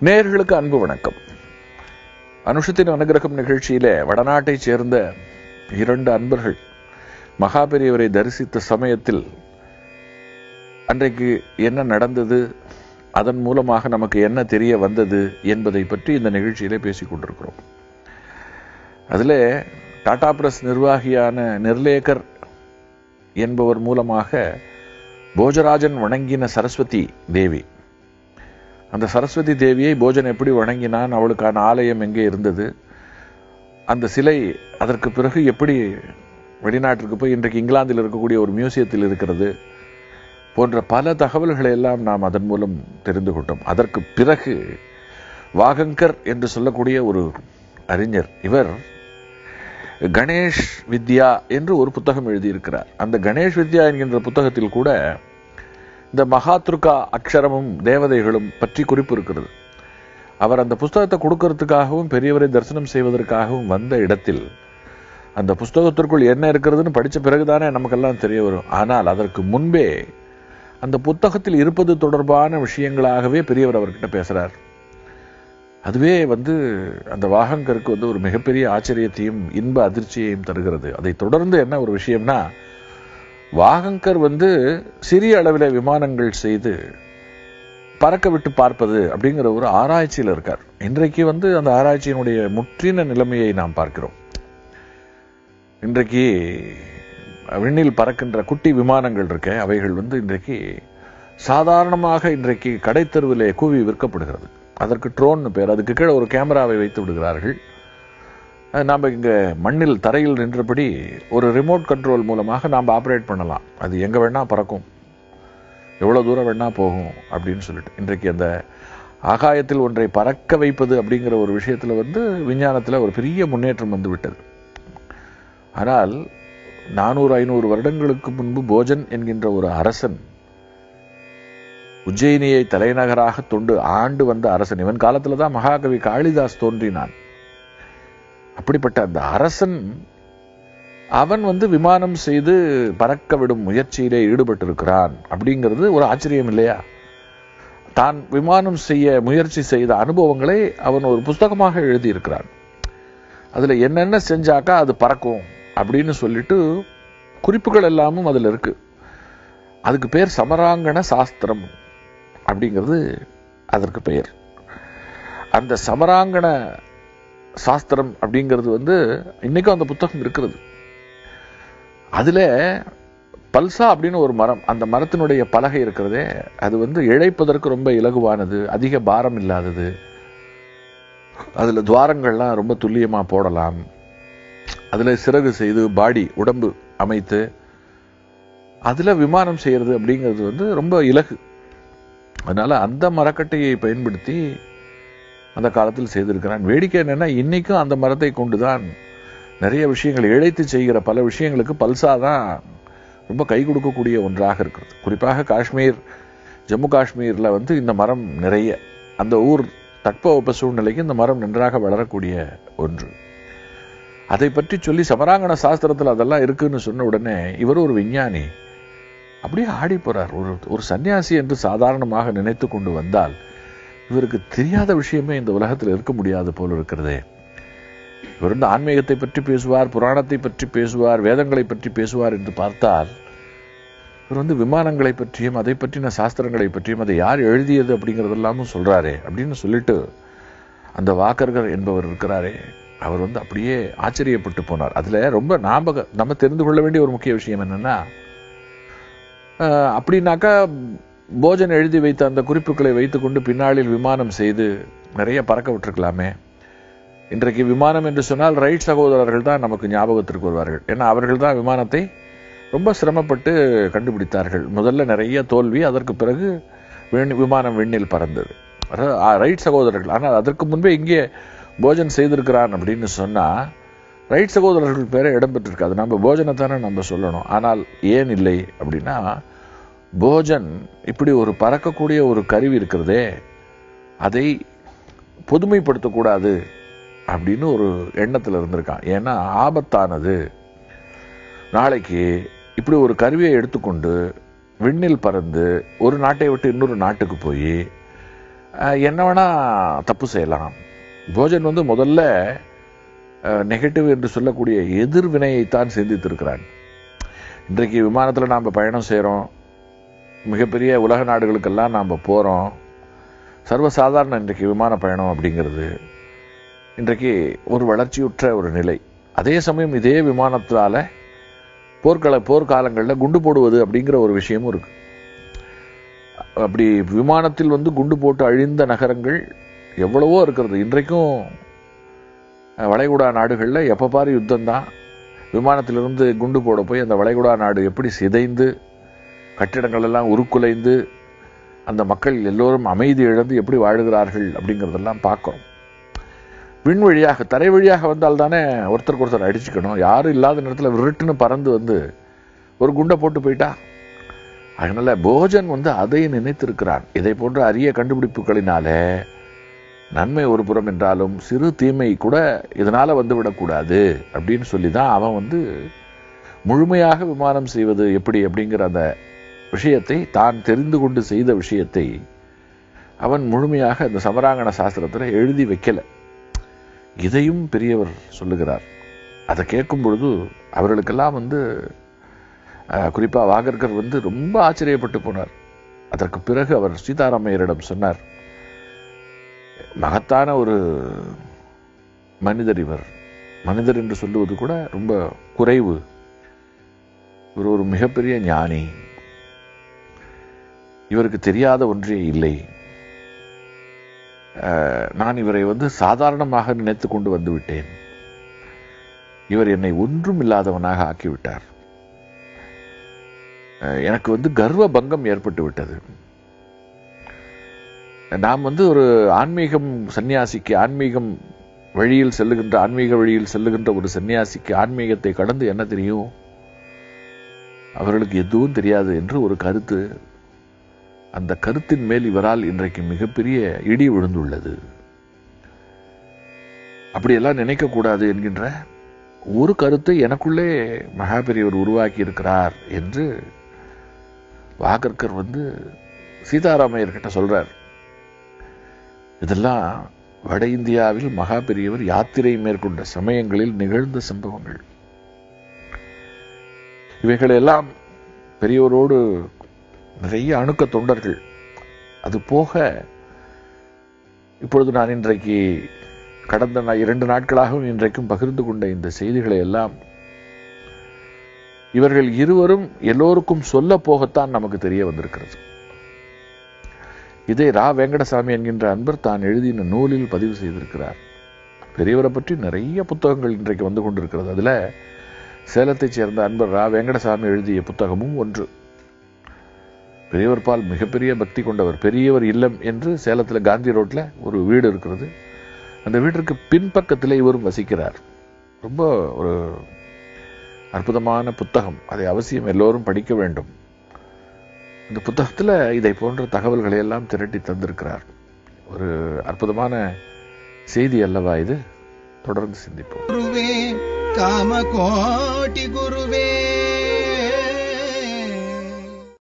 நேர்களுக்கு அன்பு வணக்கம் அனுஷத்தின் அனுகிரகம் நிகழ்ச்சியிலே வடநாட்டைச் சேர்ந்த இரண்டு அன்பர்கள் மகாபெரியவரை தரிசித்த சமயத்தில் அன்றைக்கு என்ன நடந்தது அதன் மூலமாக நமக்கு என்ன தெரிய வந்தது என்பதை பற்றி இந்த நிகழ்ச்சியிலே பேசிக் கொண்டிருக்கிறோம் அதில் டாடா பிரஸ் நிர்வாகியான நிர்லேகர் என்பவர் மூலமாக போஜராஜன் வணங்கின சரஸ்வதி தேவி அந்த சரஸ்வதி தேவியை போஜன் எப்படி வணங்கினான் அவளுக்கான ஆலயம் எங்கே இருந்தது அந்த சிலை அதற்கு பிறகு எப்படி வெளிநாட்டிற்கு போய் இன்றைக்கு இங்கிலாந்தில் இருக்கக்கூடிய ஒரு மியூசியத்தில் இருக்கிறது போன்ற பல தகவல்களை எல்லாம் நாம் அதன் மூலம் தெரிந்து கொண்டோம் அதற்கு பிறகு வாகங்கர் என்று சொல்லக்கூடிய ஒரு அறிஞர் இவர் கணேஷ் வித்யா என்று ஒரு புத்தகம் எழுதியிருக்கிறார் அந்த கணேஷ் வித்யா என்கின்ற புத்தகத்தில் கூட இந்த மகாத்ருகா அக்ஷரமும் தேவதைகளும் பற்றி குறிப்பு இருக்கிறது அவர் அந்த புஸ்தகத்தை கொடுக்கறதுக்காகவும் பெரியவரை தரிசனம் செய்வதற்காகவும் வந்த இடத்தில் அந்த புஸ்தகத்திற்குள் என்ன இருக்கிறதுன்னு படித்த பிறகுதானே நமக்கெல்லாம் தெரிய வரும் ஆனால் அதற்கு முன்பே அந்த புத்தகத்தில் இருப்பது தொடர்பான விஷயங்களாகவே பெரியவர் அவர்கிட்ட பேசுறார் அதுவே வந்து அந்த வாகங்கருக்கு வந்து ஒரு மிகப்பெரிய ஆச்சரியத்தையும் இன்ப அதிர்ச்சியையும் தருகிறது அதை தொடர்ந்து என்ன ஒரு விஷயம்னா வாகங்கர் வந்து சிறிய அளவில் விமானங்கள் செய்து பறக்க விட்டு பார்ப்பது அப்படிங்கிற ஒரு ஆராய்ச்சியில் இருக்கார் இன்றைக்கு வந்து அந்த ஆராய்ச்சியினுடைய முற்றின நிலைமையை நாம் பார்க்கிறோம் இன்றைக்கு விண்ணில் பறக்கின்ற குட்டி விமானங்கள் இருக்க அவைகள் வந்து இன்றைக்கு சாதாரணமாக இன்றைக்கு கடைத்தெருவிலே கூவி விற்கப்படுகிறது அதற்கு ட்ரோன் பேர் அதுக்கு கீழே ஒரு கேமராவை வைத்து விடுகிறார்கள் நாம் இங்கே மண்ணில் தரையில் நின்றபடி ஒரு ரிமோட் கண்ட்ரோல் மூலமாக நாம் ஆப்ரேட் பண்ணலாம் அது எங்கே வேணால் பறக்கும் எவ்வளோ தூரம் வேணால் போகும் அப்படின்னு சொல்லிட்டு இன்றைக்கு அந்த ஆகாயத்தில் ஒன்றை பறக்க வைப்பது அப்படிங்கிற ஒரு விஷயத்தில் வந்து விஞ்ஞானத்தில் ஒரு பெரிய முன்னேற்றம் வந்து விட்டது ஆனால் நானூறு ஐநூறு வருடங்களுக்கு முன்பு போஜன் என்கின்ற ஒரு அரசன் உஜ்ஜயினியை தலைநகராக தொண்டு ஆண்டு வந்த அரசன் இவன் காலத்துல தான் மகாகவி காளிதாஸ் தோன்றினான் அப்படிப்பட்ட அந்த அரசன் அவன் வந்து விமானம் செய்து பறக்க விடும் முயற்சியிலே ஈடுபட்டிருக்கிறான் அப்படிங்கிறது ஒரு ஆச்சரியம் இல்லையா தான் விமானம் செய்ய முயற்சி செய்த அனுபவங்களை அவன் ஒரு புஸ்தகமாக எழுதியிருக்கிறான் அதுல என்னென்ன செஞ்சாக்கா அது பறக்கும் அப்படின்னு சொல்லிட்டு குறிப்புகள் எல்லாமும் அதுல இருக்கு அதுக்கு பேர் சமராங்கண சாஸ்திரம் அப்படிங்கிறது அதற்கு பெயர் அந்த சமராங்கண சாஸ்திரம் அப்படிங்கிறது வந்து இன்னைக்கும் அந்த புத்தகம் இருக்கிறது அதுல பல்சா அப்படின்னு ஒரு மரம் அந்த மரத்தினுடைய பலகை இருக்கிறதே அது வந்து இழைப்பதற்கு ரொம்ப இலகுவானது அதிக பாரம் இல்லாதது அதுல துவாரங்கள்லாம் ரொம்ப துல்லியமா போடலாம் அதுல சிறகு செய்து பாடி உடம்பு அமைத்து அதுல விமானம் செய்யறது அப்படிங்கிறது வந்து ரொம்ப இலகு அதனால அந்த மரக்கட்டையை பயன்படுத்தி அந்த காலத்தில் செய்திருக்கிறான் வேடிக்கை என்னன்னா இன்னைக்கும் அந்த மரத்தை கொண்டுதான் நிறைய விஷயங்கள் இழைத்து செய்கிற பல விஷயங்களுக்கு பல்சா தான் ரொம்ப கை கொடுக்கக்கூடிய ஒன்றாக இருக்கிறது குறிப்பாக காஷ்மீர் ஜம்மு காஷ்மீர்ல வந்து இந்த மரம் நிறைய அந்த ஊர் தட்பவெப்ப சூழ்நிலைக்கு இந்த மரம் நன்றாக வளரக்கூடிய ஒன்று அதை பற்றி சொல்லி சமராங்கண சாஸ்திரத்தில் அதெல்லாம் இருக்குன்னு சொன்ன உடனே இவர் ஒரு விஞ்ஞானி அப்படியே ஆடி போறார் ஒரு ஒரு சன்னியாசி என்று சாதாரணமாக நினைத்து கொண்டு வந்தால் இவருக்கு தெரியாத விஷயமே இந்த உலகத்தில் இருக்க முடியாது போல இருக்கிறதே இவர் வந்து ஆன்மீகத்தை பற்றி பேசுவார் புராணத்தை பற்றி பேசுவார் வேதங்களை பற்றி பேசுவார் என்று பார்த்தால் இவர் வந்து விமானங்களை பற்றியும் அதை பற்றின சாஸ்திரங்களை பற்றியும் அதை யார் எழுதியது அப்படிங்கிறதெல்லாமும் சொல்றாரே அப்படின்னு சொல்லிட்டு அந்த வாக்கர்கள் என்பவர் இருக்கிறாரே அவர் வந்து அப்படியே ஆச்சரியப்பட்டு போனார் அதுல ரொம்ப ஞாபகம் நம்ம தெரிந்து கொள்ள வேண்டிய ஒரு முக்கிய விஷயம் என்னன்னா அப்படின்னாக்கா போஜன் எழுதி வைத்த அந்த குறிப்புகளை வைத்துக்கொண்டு பின்னாளில் விமானம் செய்து நிறைய பறக்க விட்டுருக்கலாமே இன்றைக்கு விமானம் என்று சொன்னால் ரைட் சகோதரர்கள் தான் நமக்கு ஞாபகத்திற்கு வருவார்கள் ஏன்னா அவர்கள் தான் விமானத்தை ரொம்ப சிரமப்பட்டு கண்டுபிடித்தார்கள் முதல்ல நிறைய தோல்வி அதற்கு பிறகு விமானம் விண்ணில் பறந்தது ரைட் சகோதரர்கள் ஆனால் அதற்கு முன்பே இங்கே போஜன் செய்திருக்கிறான் அப்படின்னு சொன்னா ரைட் சகோதரர்கள் பேரை இடம்பெற்றிருக்காது நம்ம போஜனை தானே நம்ம சொல்லணும் ஆனால் ஏன் இல்லை அப்படின்னா போஜன் இப்படி ஒரு பறக்கக்கூடிய ஒரு கருவி இருக்கிறதே அதை பொதுமைப்படுத்தக்கூடாது அப்படின்னு ஒரு எண்ணத்தில் இருந்திருக்கான் ஏன்னா ஆபத்தானது நாளைக்கு இப்படி ஒரு கருவியை எடுத்துக்கொண்டு விண்ணில் பறந்து ஒரு நாட்டை விட்டு இன்னொரு நாட்டுக்கு போய் அஹ், என்ன வேணா தப்பு செய்யலாம் போஜன் வந்து முதல்ல நெகட்டிவ் என்று சொல்லக்கூடிய எதிர்வினையைத்தான் சிந்தித்திருக்கிறான் இன்றைக்கு விமானத்தில் நாம் பயணம் செய்கிறோம் மிகப்பெரிய உலக நாடுகளுக்கெல்லாம் நாம் போகிறோம் சர்வசாதாரண இன்றைக்கு விமான பயணம் அப்படிங்கிறது இன்றைக்கு ஒரு வளர்ச்சியுற்ற ஒரு நிலை அதே சமயம் இதே விமானத்தால போர்க்கள போர்க்காலங்களில் குண்டு போடுவது அப்படிங்கிற ஒரு விஷயமும் இருக்கு அப்படி விமானத்தில் வந்து குண்டு போட்டு அழிந்த நகரங்கள் எவ்வளவோ இருக்கிறது இன்றைக்கும் அஹ், வளைகுடா நாடுகளில் எப்போ பாரு யுத்தம் தான் விமானத்திலிருந்து குண்டு போட போய் அந்த வளைகுடா நாடு எப்படி சிதைந்து கட்டிடங்கள் எல்லாம் உருக்குலைந்து அந்த மக்கள் எல்லோரும் அமைதி இழந்து எப்படி வாழுகிறார்கள் அப்படிங்கிறதெல்லாம் பார்க்கிறோம் விண் வழியாக தரை வழியாக வந்தால் தானே ஒருத்தருக்கு ஒருத்தர் அடிச்சுக்கணும் யாரும் இல்லாத நேரத்தில் விருட்டுன்னு பறந்து வந்து ஒரு குண்டை போட்டு போயிட்டா அதனால போஜன் வந்து அதை நினைத்திருக்கிறான் இதை போன்ற அரிய கண்டுபிடிப்புகளினாலே நன்மை ஒரு புறம் என்றாலும் சிறு தீமை கூட இதனால வந்து விடக்கூடாது அப்படின்னு சொல்லி தான் அவன் வந்து முழுமையாக விமானம் செய்வது எப்படி அப்படிங்கிற அந்த விஷயத்தை தான் தெரிந்து கொண்டு செய்த விஷயத்தை அவன் முழுமையாக அந்த சமராங்கன சாஸ்திரத்தில் எழுதி வைக்கல இதையும் பெரியவர் சொல்லுகிறார் அதை கேட்கும் பொழுது அவர்களுக்கெல்லாம் வந்து அஹ், குறிப்பா வாகர்கர் வந்து ரொம்ப ஆச்சரியப்பட்டு போனார் அதற்கு பிறகு அவர் சீதாராமையரிடம் சொன்னார் மகத்தான ஒரு மனிதர் இவர் மனிதர் என்று சொல்லுவது கூட ரொம்ப குறைவு இவர் ஒரு மிகப்பெரிய ஞானி இவருக்கு தெரியாத ஒன்றே இல்லை அஹ், நான் இவரை வந்து சாதாரணமாக நினைத்து கொண்டு வந்து விட்டேன் இவர் என்னை ஒன்றும் இல்லாதவனாக ஆக்கிவிட்டார் அஹ், எனக்கு வந்து கர்வ பங்கம் ஏற்பட்டு விட்டது நாம் வந்து ஒரு ஆன்மீகம் சன்னியாசிக்கு ஆன்மீகம் வழியில் செல்லுகின்ற ஆன்மீக வழியில் செல்லுகின்ற ஒரு சன்னியாசிக்கு ஆன்மீகத்தை கடந்து என்ன தெரியும் அவர்களுக்கு எதுவும் தெரியாது என்று ஒரு கருத்து அந்த கருத்தின் மேல் இவரால் இன்றைக்கு மிகப்பெரிய இடி விழுந்துள்ளது அப்படியெல்லாம் நினைக்க கூடாது என்கின்ற ஒரு கருத்தை எனக்குள்ளே மகா பெரியவர் உருவாக்கி இருக்கிறார் என்று வாகர்கர் வந்து சீதாராமையர்கிட்ட சொல்றார் இதெல்லாம் வட இந்தியாவில் மகா பெரியவர் யாத்திரை மேற்கொண்ட சமயங்களில் நிகழ்ந்த சம்பவங்கள் இவைகளெல்லாம் பெரியவரோடு நிறைய அணுக்க தொண்டர்கள் அது போக இப்பொழுது நான் இன்றைக்கு கடந்த நா- இரண்டு நாட்களாகவும் இன்றைக்கும் பகிர்ந்து கொண்ட இந்த செய்திகளை எல்லாம் இவர்கள் இருவரும் எல்லோருக்கும் சொல்ல போகத்தான் நமக்கு தெரிய வந்திருக்கிறது இதை ரா வெங்கடசாமி என்கின்ற அன்பர் தான் எழுதின நூலில் பதிவு செய்திருக்கிறார் பெரியவரை பற்றி நிறைய புத்தகங்கள் இன்றைக்கு வந்து கொண்டிருக்கிறது அதுல சேலத்தைச் சேர்ந்த அன்பர் ரா வெங்கடசாமி எழுதிய புத்தகமும் ஒன்று பெரியவர் பால் மிகப்பெரிய பக்தி கொண்டவர் பெரியவர் இல்லம் என்று சேலத்துல காந்தி ரோட்ல ஒரு வீடு இருக்கிறது அந்த வீட்டிற்கு பின்பக்கத்திலே இவரும் வசிக்கிறார் ரொம்ப ஒரு அற்புதமான புத்தகம் அதை அவசியம் எல்லோரும் படிக்க வேண்டும் இந்த புத்தகத்துல இதை போன்ற தகவல்களை எல்லாம் திரட்டி தந்திருக்கிறார் ஒரு அற்புதமான செய்தி அல்லவா இது தொடர்ந்து சிந்திப்போம் ಗುರುವೇ ಕಾಮಕೋಟಿ ಗುರುವೇ